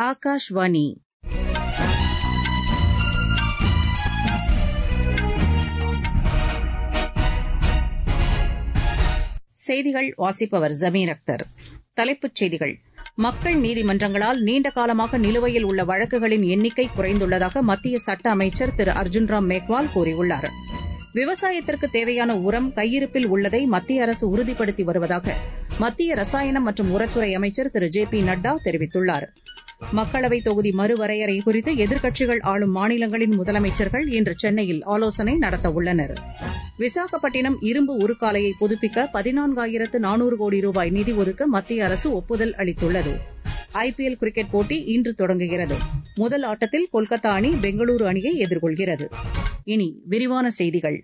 ஆகாஷ்வாணி செய்திகள் வாசிப்பவர் ஜமீர் அக்தர் தலைப்புச் செய்திகள் மக்கள் நீதிமன்றங்களால் நீண்ட காலமாக நிலுவையில் உள்ள வழக்குகளின் எண்ணிக்கை குறைந்துள்ளதாக மத்திய சட்ட அமைச்சர் திரு அர்ஜுன் ராம் மேக்வால் கூறியுள்ளார் விவசாயத்திற்கு தேவையான உரம் கையிருப்பில் உள்ளதை மத்திய அரசு உறுதிப்படுத்தி வருவதாக மத்திய ரசாயனம் மற்றும் உரத்துறை அமைச்சர் திரு ஜே பி நட்டா தெரிவித்துள்ளார் மக்களவைத் தொகுதி மறுவரையறை குறித்து எதிர்க்கட்சிகள் ஆளும் மாநிலங்களின் முதலமைச்சர்கள் இன்று சென்னையில் ஆலோசனை நடத்தவுள்ளனர் விசாகப்பட்டினம் இரும்பு உருக்காலையை புதுப்பிக்க பதினான்காயிரத்து நானூறு கோடி ரூபாய் நிதி ஒதுக்க மத்திய அரசு ஒப்புதல் அளித்துள்ளது ஐபிஎல் கிரிக்கெட் போட்டி இன்று தொடங்குகிறது முதல் ஆட்டத்தில் கொல்கத்தா அணி பெங்களூரு அணியை எதிர்கொள்கிறது இனி விரிவான செய்திகள்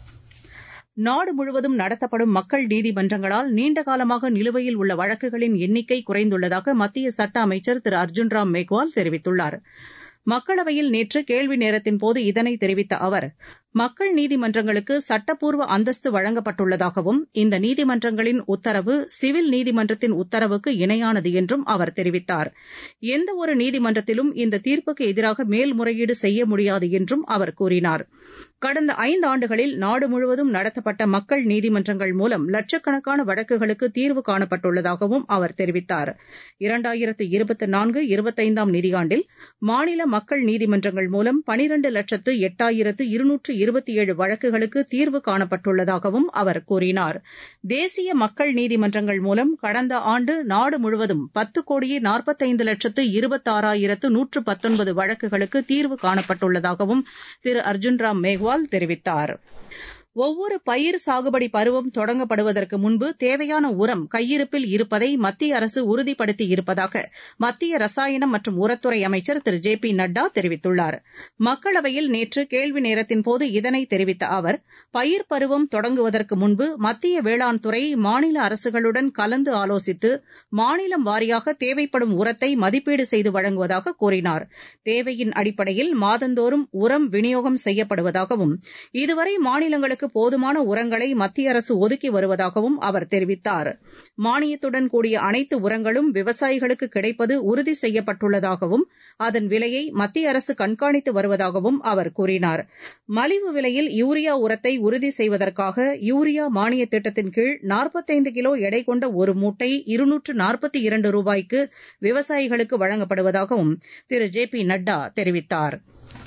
நாடு முழுவதும் நடத்தப்படும் மக்கள் நீதிமன்றங்களால் நீண்ட காலமாக நிலுவையில் உள்ள வழக்குகளின் எண்ணிக்கை குறைந்துள்ளதாக மத்திய சட்ட அமைச்சர் திரு அர்ஜுன் ராம் மேக்வால் தெரிவித்துள்ளார் மக்களவையில் நேற்று கேள்வி நேரத்தின்போது இதனை தெரிவித்த அவர் மக்கள் நீதிமன்றங்களுக்கு சட்டப்பூர்வ அந்தஸ்து வழங்கப்பட்டுள்ளதாகவும் இந்த நீதிமன்றங்களின் உத்தரவு சிவில் நீதிமன்றத்தின் உத்தரவுக்கு இணையானது என்றும் அவர் தெரிவித்தார் எந்தவொரு நீதிமன்றத்திலும் இந்த தீர்ப்புக்கு எதிராக மேல்முறையீடு செய்ய முடியாது என்றும் அவர் கூறினார் கடந்த ஐந்தாண்டுகளில் நாடு முழுவதும் நடத்தப்பட்ட மக்கள் நீதிமன்றங்கள் மூலம் லட்சக்கணக்கான வழக்குகளுக்கு தீர்வு காணப்பட்டுள்ளதாகவும் அவர் தெரிவித்தார் இரண்டாயிரத்து இருபத்தி நான்கு இருபத்தைந்தாம் நிதியாண்டில் மாநில மக்கள் நீதிமன்றங்கள் மூலம் பனிரண்டு லட்சத்து எட்டாயிரத்து இருநூற்று இருபத்தி ஏழு வழக்குகளுக்கு தீர்வு காணப்பட்டுள்ளதாகவும் அவர் கூறினார் தேசிய மக்கள் நீதிமன்றங்கள் மூலம் கடந்த ஆண்டு நாடு முழுவதும் பத்து கோடியே நாற்பத்தைந்து லட்சத்து இருபத்தாறாயிரத்து நூற்று பத்தொன்பது வழக்குகளுக்கு தீர்வு காணப்பட்டுள்ளதாகவும் திரு அர்ஜுன் ராம் மேக்வால் தெரிவித்தார் ஒவ்வொரு பயிர் சாகுபடி பருவம் தொடங்கப்படுவதற்கு முன்பு தேவையான உரம் கையிருப்பில் இருப்பதை மத்திய அரசு உறுதிப்படுத்தி இருப்பதாக மத்திய ரசாயனம் மற்றும் உரத்துறை அமைச்சர் திரு ஜே பி நட்டா தெரிவித்துள்ளார் மக்களவையில் நேற்று கேள்வி நேரத்தின்போது இதனை தெரிவித்த அவர் பயிர் பருவம் தொடங்குவதற்கு முன்பு மத்திய வேளாண் துறை மாநில அரசுகளுடன் கலந்து ஆலோசித்து மாநிலம் வாரியாக தேவைப்படும் உரத்தை மதிப்பீடு செய்து வழங்குவதாக கூறினார் தேவையின் அடிப்படையில் மாதந்தோறும் உரம் விநியோகம் செய்யப்படுவதாகவும் இதுவரை மாநிலங்களுக்கு போதுமான உரங்களை மத்திய அரசு ஒதுக்கி வருவதாகவும் அவர் தெரிவித்தார் மானியத்துடன் கூடிய அனைத்து உரங்களும் விவசாயிகளுக்கு கிடைப்பது உறுதி செய்யப்பட்டுள்ளதாகவும் அதன் விலையை மத்திய அரசு கண்காணித்து வருவதாகவும் அவர் கூறினார் மலிவு விலையில் யூரியா உரத்தை உறுதி செய்வதற்காக யூரியா மானிய திட்டத்தின் கீழ் நாற்பத்தைந்து கிலோ எடை கொண்ட ஒரு மூட்டை இருநூற்று நாற்பத்தி இரண்டு ரூபாய்க்கு விவசாயிகளுக்கு வழங்கப்படுவதாகவும் திரு ஜே பி நட்டா தெரிவித்தாா்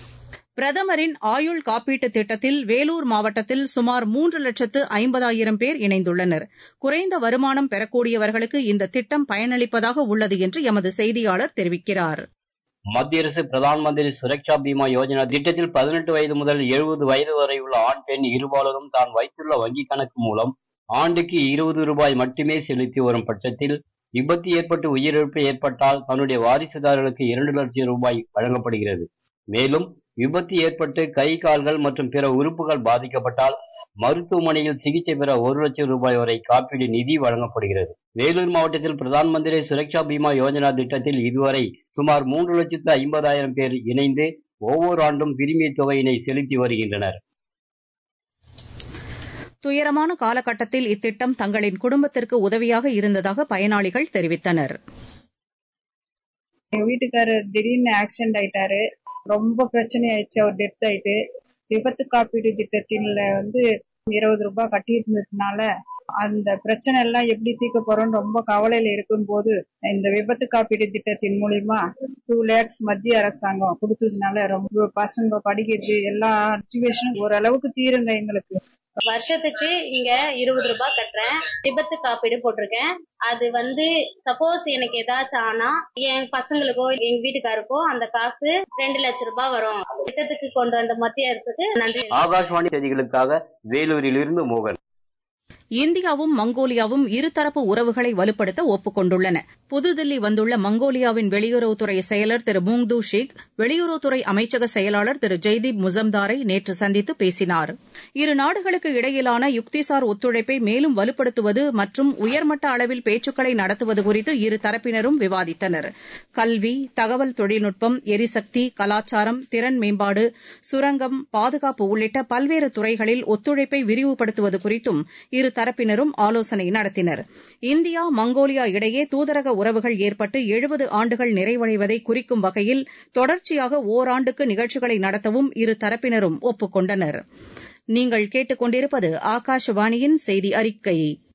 பிரதமரின் ஆயுள் காப்பீட்டுத் திட்டத்தில் வேலூர் மாவட்டத்தில் சுமார் மூன்று லட்சத்து ஐம்பதாயிரம் பேர் இணைந்துள்ளனர் குறைந்த வருமானம் பெறக்கூடியவர்களுக்கு இந்த திட்டம் பயனளிப்பதாக உள்ளது என்று எமது செய்தியாளர் தெரிவிக்கிறார் மத்திய அரசு பிரதான் மந்திரி சுரக்ஷா பீமா யோஜனா திட்டத்தில் பதினெட்டு வயது முதல் எழுபது வயது வரை உள்ள ஆண் பெண் இருபாலரும் தான் வைத்துள்ள வங்கிக் கணக்கு மூலம் ஆண்டுக்கு இருபது ரூபாய் மட்டுமே செலுத்தி வரும் பட்சத்தில் விபத்து ஏற்பட்டு உயிரிழப்பு ஏற்பட்டால் தன்னுடைய வாரிசுதாரர்களுக்கு இரண்டு லட்சம் ரூபாய் வழங்கப்படுகிறது மேலும் விபத்து ஏற்பட்டு கை கால்கள் மற்றும் பிற உறுப்புகள் பாதிக்கப்பட்டால் மருத்துவமனையில் சிகிச்சை பெற ஒரு லட்சம் ரூபாய் வரை காப்பீடு நிதி வழங்கப்படுகிறது வேலூர் மாவட்டத்தில் பிரதான் மந்திரி சுரக்ஷா பீமா யோஜனா திட்டத்தில் இதுவரை சுமார் மூன்று லட்சத்து ஐம்பதாயிரம் பேர் இணைந்து ஒவ்வொரு ஆண்டும் பிரிமிய தொகையினை செலுத்தி வருகின்றனர் துயரமான காலகட்டத்தில் இத்திட்டம் தங்களின் குடும்பத்திற்கு உதவியாக இருந்ததாக பயனாளிகள் தெரிவித்தனர் எங்க வீட்டுக்காரர் திடீர்னு ஆக்சிடென்ட் ஆயிட்டாரு ரொம்ப பிரச்சனை ஆயிடுச்சு அவர் டெத் ஆயிட்டு விபத்து காப்பீடு திட்டத்தில வந்து இருபது ரூபாய் கட்டி இருந்ததுனால அந்த பிரச்சனை எல்லாம் எப்படி தீர்க்க போறோம்னு ரொம்ப கவலையில இருக்கும் போது இந்த விபத்து காப்பீடு திட்டத்தின் மூலியமா டூ லேக்ஸ் மத்திய அரசாங்கம் கொடுத்ததுனால ரொம்ப பசங்க படிக்கிறது எல்லா சுச்சுவேஷனும் ஓரளவுக்கு தீருங்க எங்களுக்கு வருஷத்துக்கு இங்க இருபது ரூபாய் கட்டுறேன் விபத்து காப்பீடு போட்டிருக்கேன் அது வந்து சப்போஸ் எனக்கு ஏதாச்சும் ஆனா என் பசங்களுக்கோ எங்க வீட்டுக்காருக்கோ அந்த காசு ரெண்டு லட்சம் ரூபாய் வரும் திட்டத்துக்கு கொண்டு வந்த மத்திய அரசுக்கு நன்றி ஆகாஷ்வாணி செய்திகளுக்காக வேலூரில் இருந்து மோகன் இந்தியாவும் மங்கோலியாவும் இருதரப்பு உறவுகளை வலுப்படுத்த ஒப்புக் கொண்டுள்ளன புதுதில்லி வந்துள்ள மங்கோலியாவின் வெளியுறவுத்துறை செயலர் திரு மூங்து ஷேக் வெளியுறவுத்துறை அமைச்சக செயலாளர் திரு ஜெய்தீப் முசம்தாரை நேற்று சந்தித்து பேசினார் இரு நாடுகளுக்கு இடையிலான யுக்திசார் ஒத்துழைப்பை மேலும் வலுப்படுத்துவது மற்றும் உயர்மட்ட அளவில் பேச்சுக்களை நடத்துவது குறித்து இரு தரப்பினரும் விவாதித்தனர் கல்வி தகவல் தொழில்நுட்பம் எரிசக்தி கலாச்சாரம் திறன் மேம்பாடு சுரங்கம் பாதுகாப்பு உள்ளிட்ட பல்வேறு துறைகளில் ஒத்துழைப்பை விரிவுபடுத்துவது குறித்தும் இரு தரப்பினரும் ஆலோசனை நடத்தினர் இந்தியா மங்கோலியா இடையே தூதரக உறவுகள் ஏற்பட்டு எழுபது ஆண்டுகள் நிறைவடைவதை குறிக்கும் வகையில் தொடர்ச்சியாக ஓராண்டுக்கு நிகழ்ச்சிகளை நடத்தவும் இரு தரப்பினரும் ஒப்புக் கொண்டனர் நீங்கள் கேட்டுக்கொண்டிருப்பது ஆகாஷவாணியின் செய்தி அறிக்கை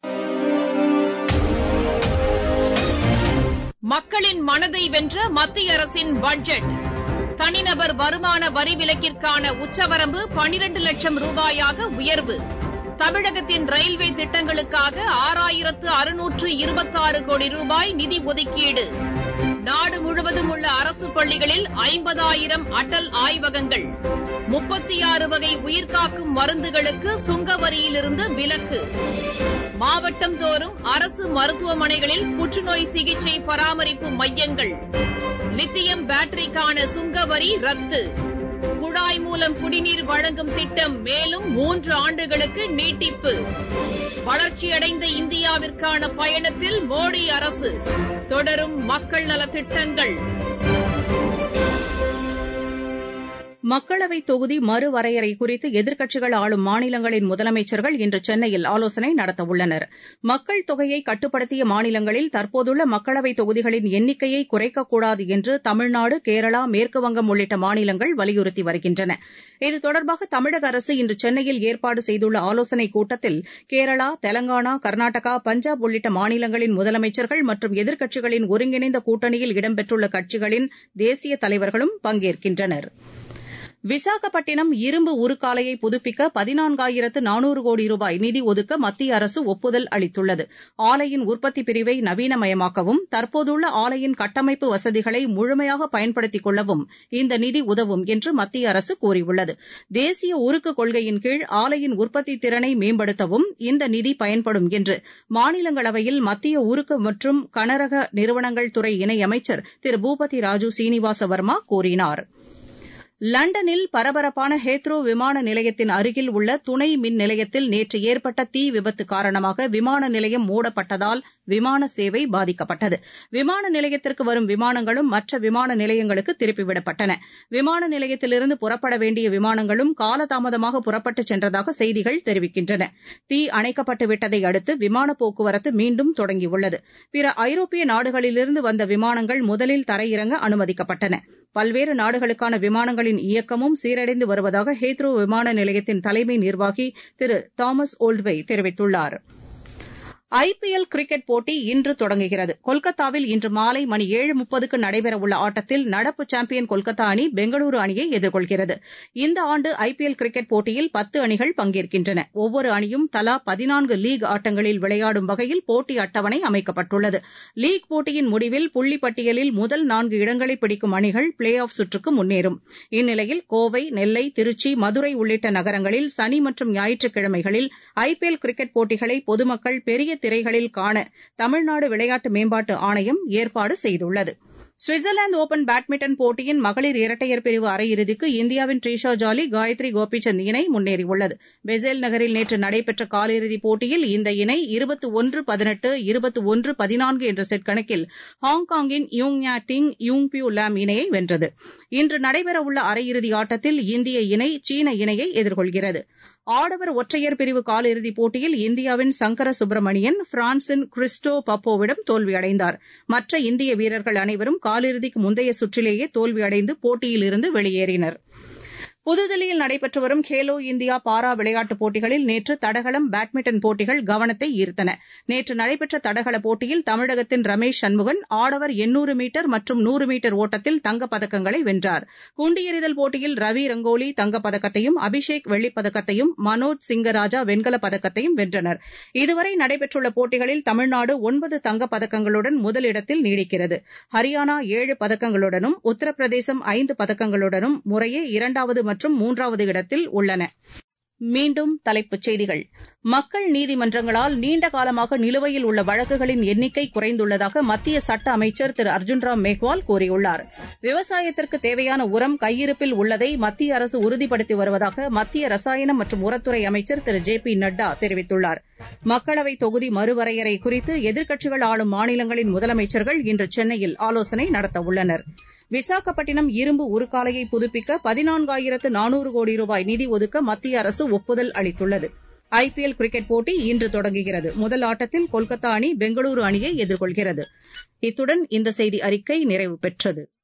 மக்களின் மனதை வென்ற மத்திய அரசின் பட்ஜெட் தனிநபர் வருமான வரி விலக்கிற்கான உச்சவரம்பு பனிரண்டு லட்சம் ரூபாயாக உயர்வு தமிழகத்தின் ரயில்வே திட்டங்களுக்காக ஆறாயிரத்து அறுநூற்று இருபத்தாறு கோடி ரூபாய் நிதி ஒதுக்கீடு நாடு முழுவதும் உள்ள அரசு பள்ளிகளில் ஐம்பதாயிரம் அடல் ஆய்வகங்கள் முப்பத்தி ஆறு வகை உயிர்காக்கும் மருந்துகளுக்கு சுங்க வரியிலிருந்து விலக்கு மாவட்டம் தோறும் அரசு மருத்துவமனைகளில் புற்றுநோய் சிகிச்சை பராமரிப்பு மையங்கள் லித்தியம் பேட்டரிக்கான சுங்க வரி ரத்து குழாய் மூலம் குடிநீர் வழங்கும் திட்டம் மேலும் மூன்று ஆண்டுகளுக்கு நீட்டிப்பு வளர்ச்சியடைந்த இந்தியாவிற்கான பயணத்தில் மோடி அரசு தொடரும் மக்கள் நலத்திட்டங்கள் மக்களவைத் தொகுதி மறுவரையறை குறித்து எதிர்க்கட்சிகள் ஆளும் மாநிலங்களின் முதலமைச்சர்கள் இன்று சென்னையில் ஆலோசனை நடத்தவுள்ளனர் மக்கள் தொகையை கட்டுப்படுத்திய மாநிலங்களில் தற்போதுள்ள மக்களவைத் தொகுதிகளின் எண்ணிக்கையை குறைக்கக்கூடாது என்று தமிழ்நாடு கேரளா மேற்குவங்கம் உள்ளிட்ட மாநிலங்கள் வலியுறுத்தி வருகின்றன இது தொடர்பாக தமிழக அரசு இன்று சென்னையில் ஏற்பாடு செய்துள்ள ஆலோசனைக் கூட்டத்தில் கேரளா தெலங்கானா கர்நாடகா பஞ்சாப் உள்ளிட்ட மாநிலங்களின் முதலமைச்சர்கள் மற்றும் எதிர்க்கட்சிகளின் ஒருங்கிணைந்த கூட்டணியில் இடம்பெற்றுள்ள கட்சிகளின் தேசிய தலைவர்களும் பங்கேற்கின்றனர் விசாகப்பட்டினம் இரும்பு உருக்காலையை புதுப்பிக்க பதினான்காயிரத்து நானூறு கோடி ரூபாய் நிதி ஒதுக்க மத்திய அரசு ஒப்புதல் அளித்துள்ளது ஆலையின் உற்பத்தி பிரிவை நவீனமயமாக்கவும் தற்போதுள்ள ஆலையின் கட்டமைப்பு வசதிகளை முழுமையாக பயன்படுத்திக் கொள்ளவும் இந்த நிதி உதவும் என்று மத்திய அரசு கூறியுள்ளது தேசிய உருக்கு கொள்கையின் கீழ் ஆலையின் உற்பத்தி திறனை மேம்படுத்தவும் இந்த நிதி பயன்படும் என்று மாநிலங்களவையில் மத்திய உருக்கு மற்றும் கனரக நிறுவனங்கள் துறை இணையமைச்சர் திரு பூபதி ராஜு சீனிவாச வர்மா கூறினாா் லண்டனில் பரபரப்பான ஹேத்ரோ விமான நிலையத்தின் அருகில் உள்ள துணை மின் நிலையத்தில் நேற்று ஏற்பட்ட தீ விபத்து காரணமாக விமான நிலையம் மூடப்பட்டதால் விமான சேவை பாதிக்கப்பட்டது விமான நிலையத்திற்கு வரும் விமானங்களும் மற்ற விமான நிலையங்களுக்கு திருப்பிவிடப்பட்டன விமான நிலையத்திலிருந்து புறப்பட வேண்டிய விமானங்களும் காலதாமதமாக புறப்பட்டுச் சென்றதாக செய்திகள் தெரிவிக்கின்றன தீ அணைக்கப்பட்டு விட்டதை அடுத்து விமான போக்குவரத்து மீண்டும் தொடங்கியுள்ளது பிற ஐரோப்பிய நாடுகளிலிருந்து வந்த விமானங்கள் முதலில் தரையிறங்க அனுமதிக்கப்பட்டன பல்வேறு நாடுகளுக்கான விமானங்களின் இயக்கமும் சீரடைந்து வருவதாக ஹேத்ரோ விமான நிலையத்தின் தலைமை நிர்வாகி திரு தாமஸ் ஓல்ட்வே தெரிவித்துள்ளார் ஐபிஎல் கிரிக்கெட் போட்டி இன்று தொடங்குகிறது கொல்கத்தாவில் இன்று மாலை மணி ஏழு முப்பதுக்கு நடைபெறவுள்ள ஆட்டத்தில் நடப்பு சாம்பியன் கொல்கத்தா அணி பெங்களூரு அணியை எதிர்கொள்கிறது இந்த ஆண்டு ஐபிஎல் கிரிக்கெட் போட்டியில் பத்து அணிகள் பங்கேற்கின்றன ஒவ்வொரு அணியும் தலா பதினான்கு லீக் ஆட்டங்களில் விளையாடும் வகையில் போட்டி அட்டவணை அமைக்கப்பட்டுள்ளது லீக் போட்டியின் முடிவில் புள்ளி பட்டியலில் முதல் நான்கு இடங்களை பிடிக்கும் அணிகள் பிளே ஆஃப் சுற்றுக்கு முன்னேறும் இந்நிலையில் கோவை நெல்லை திருச்சி மதுரை உள்ளிட்ட நகரங்களில் சனி மற்றும் ஞாயிற்றுக்கிழமைகளில் ஐபிஎல் கிரிக்கெட் போட்டிகளை பொதுமக்கள் பெரிய திரைகளில் காண தமிழ்நாடு விளையாட்டு மேம்பாட்டு ஆணையம் ஏற்பாடு செய்துள்ளது சுவிட்சர்லாந்து ஒபன் பேட்மிண்டன் போட்டியின் மகளிர் இரட்டையர் பிரிவு அரையிறுதிக்கு இந்தியாவின் ட்ரீஷா ஜாலி காயத்ரி கோபிசந்த் இணை முன்னேறியுள்ளது பெசேல் நகரில் நேற்று நடைபெற்ற காலிறுதிப் போட்டியில் இந்த இணை இருபத்து ஒன்று பதினெட்டு இருபத்து ஒன்று பதினான்கு என்ற செட் கணக்கில் ஹாங்காங்கின் யூங் யா டிங் யூங் பியூ லாம் இணையை வென்றது இன்று நடைபெறவுள்ள அரையிறுதி ஆட்டத்தில் இந்திய இணை சீன இணையை எதிர்கொள்கிறது ஆடவர் ஒற்றையர் பிரிவு காலிறுதிப் போட்டியில் இந்தியாவின் சங்கர சுப்பிரமணியன் பிரான்சின் கிறிஸ்டோ பப்போவிடம் தோல்வியடைந்தார் மற்ற இந்திய வீரர்கள் அனைவரும் காலிறுதிக்கு முந்தைய சுற்றிலேயே தோல்வியடைந்து போட்டியிலிருந்து வெளியேறினர் புதுதில்லியில் நடைபெற்று வரும் கேலோ இந்தியா பாரா விளையாட்டுப் போட்டிகளில் நேற்று தடகளம் பேட்மிண்டன் போட்டிகள் கவனத்தை ஈர்த்தன நேற்று நடைபெற்ற தடகள போட்டியில் தமிழகத்தின் ரமேஷ் சண்முகன் ஆடவர் எண்ணூறு மீட்டர் மற்றும் நூறு மீட்டர் ஓட்டத்தில் தங்கப் பதக்கங்களை வென்றார் குண்டு எறிதல் போட்டியில் ரவி ரங்கோலி தங்கப் பதக்கத்தையும் அபிஷேக் வெள்ளிப் பதக்கத்தையும் மனோஜ் சிங்கராஜா வெண்கலப் பதக்கத்தையும் வென்றனர் இதுவரை நடைபெற்றுள்ள போட்டிகளில் தமிழ்நாடு ஒன்பது தங்கப் பதக்கங்களுடன் முதலிடத்தில் நீடிக்கிறது ஹரியானா ஏழு பதக்கங்களுடனும் உத்தரப்பிரதேசம் ஐந்து பதக்கங்களுடனும் முறையே இரண்டாவது மற்றும் மூன்றாவது இடத்தில் உள்ளன மீண்டும் தலைப்புச் செய்திகள் மக்கள் நீதிமன்றங்களால் நீண்ட காலமாக நிலுவையில் உள்ள வழக்குகளின் எண்ணிக்கை குறைந்துள்ளதாக மத்திய சட்ட அமைச்சர் திரு அர்ஜுன்ராம் மேக்வால் கூறியுள்ளார் விவசாயத்திற்கு தேவையான உரம் கையிருப்பில் உள்ளதை மத்திய அரசு உறுதிப்படுத்தி வருவதாக மத்திய ரசாயனம் மற்றும் உரத்துறை அமைச்சர் திரு ஜே பி நட்டா தெரிவித்துள்ளார் மக்களவைத் தொகுதி மறுவரையறை குறித்து எதிர்க்கட்சிகள் ஆளும் மாநிலங்களின் முதலமைச்சர்கள் இன்று சென்னையில் ஆலோசனை நடத்தவுள்ளனா் விசாகப்பட்டினம் இரும்பு உருக்காலையை புதுப்பிக்க பதினான்காயிரத்து நானூறு கோடி ரூபாய் நிதி ஒதுக்க மத்திய அரசு ஒப்புதல் அளித்துள்ளது ஐபிஎல் கிரிக்கெட் போட்டி இன்று தொடங்குகிறது முதல் ஆட்டத்தில் கொல்கத்தா அணி பெங்களூரு அணியை எதிர்கொள்கிறது இத்துடன் இந்த செய்தி அறிக்கை நிறைவு பெற்றது